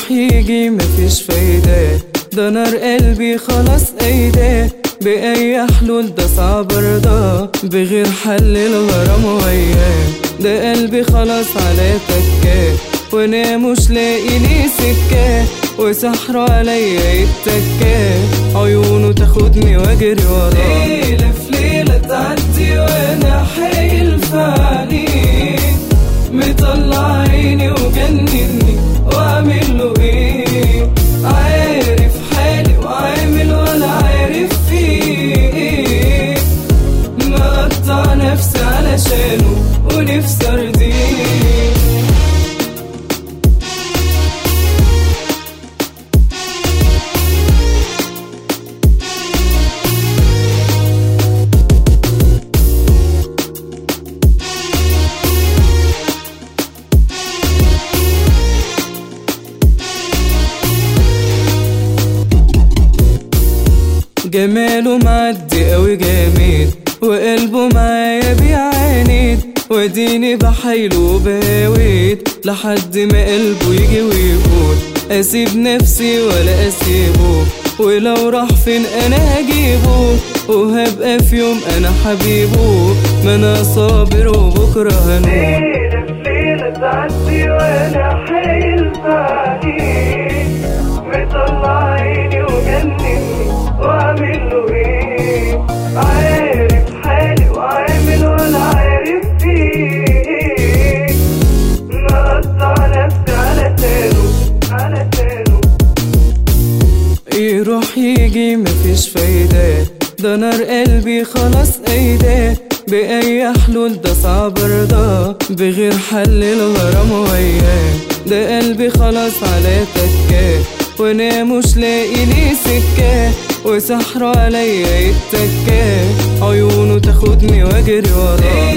يروح يجي مفيش فايدة ده نار قلبي خلاص ايداه بأي حلول ده صعب ارضاه بغير حل الغرام وياه ده قلبي خلاص على تكاه وانا مش لاقي لي سكة وسحر عليا يتكاه عيونه تاخدني واجري وراه ليلة في ليلة تعدي وانا حايل في عليك مطلع عيني وجنني واعمل له ايه عارف حالي وعامل ولا عارف فيه ايه مقطع نفسي علشانه ونفسي ارضيه جماله معدي قوي جامد وقلبه معايا بيعاند وديني بحايله وبهاويت لحد ما قلبه يجي ويقول اسيب نفسي ولا اسيبه ولو راح فين انا هجيبه وهبقى في يوم انا حبيبه ما انا صابر وبكره هنوم ليلة في ليلة تعدي وانا حايل في عليك مطلع عيني وجنني واعمل له ايه عارف حالي وعامل ولا عارف فيه ايه مقطع نفسي على تانو على تانو يروح يجي مفيش فايدة ده نار قلبي خلاص ايداه بأي حلول ده صعب ارضاه بغير حل الغرام وياه ده قلبي خلاص على تكاه وانا مش لاقي لي سكة وسحر عليا يتكاه عيونه تاخدني واجري وراه